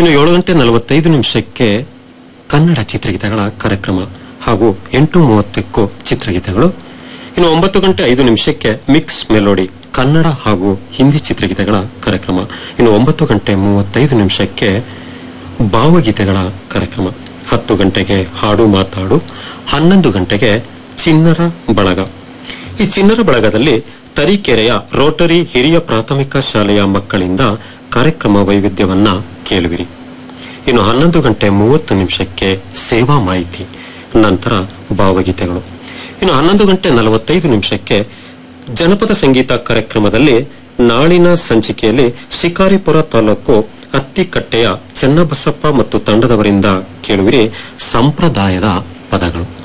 ಇನ್ನು ಏಳು ಗಂಟೆ ನಲವತ್ತೈದು ನಿಮಿಷಕ್ಕೆ ಕನ್ನಡ ಚಿತ್ರಗೀತೆಗಳ ಕಾರ್ಯಕ್ರಮ ಹಾಗೂ ಎಂಟು ಮೂವತ್ತಕ್ಕೂ ಚಿತ್ರಗೀತೆಗಳು ಇನ್ನು ಒಂಬತ್ತು ಗಂಟೆ ಐದು ನಿಮಿಷಕ್ಕೆ ಮಿಕ್ಸ್ ಮೆಲೋಡಿ ಕನ್ನಡ ಹಾಗೂ ಹಿಂದಿ ಚಿತ್ರಗೀತೆಗಳ ಕಾರ್ಯಕ್ರಮ ಇನ್ನು ಒಂಬತ್ತು ಗಂಟೆ ಮೂವತ್ತೈದು ನಿಮಿಷಕ್ಕೆ ಭಾವಗೀತೆಗಳ ಕಾರ್ಯಕ್ರಮ ಹತ್ತು ಗಂಟೆಗೆ ಹಾಡು ಮಾತಾಡು ಹನ್ನೊಂದು ಗಂಟೆಗೆ ಚಿನ್ನರ ಬಳಗ ಈ ಚಿನ್ನರ ಬಳಗದಲ್ಲಿ ತರೀಕೆರೆಯ ರೋಟರಿ ಹಿರಿಯ ಪ್ರಾಥಮಿಕ ಶಾಲೆಯ ಮಕ್ಕಳಿಂದ ಕಾರ್ಯಕ್ರಮ ವೈವಿಧ್ಯವನ್ನ ಕೇಳುವಿರಿ ಇನ್ನು ಹನ್ನೊಂದು ಗಂಟೆ ಮೂವತ್ತು ನಿಮಿಷಕ್ಕೆ ಸೇವಾ ಮಾಹಿತಿ ನಂತರ ಭಾವಗೀತೆಗಳು ಇನ್ನು ಹನ್ನೊಂದು ಗಂಟೆ ನಲವತ್ತೈದು ನಿಮಿಷಕ್ಕೆ ಜನಪದ ಸಂಗೀತ ಕಾರ್ಯಕ್ರಮದಲ್ಲಿ ನಾಳಿನ ಸಂಚಿಕೆಯಲ್ಲಿ ಶಿಕಾರಿಪುರ ತಾಲೂಕು ಅತ್ತಿಕಟ್ಟೆಯ ಚನ್ನಬಸಪ್ಪ ಮತ್ತು ತಂಡದವರಿಂದ ಕೇಳುವಿರಿ ಸಂಪ್ರದಾಯದ ಪದಗಳು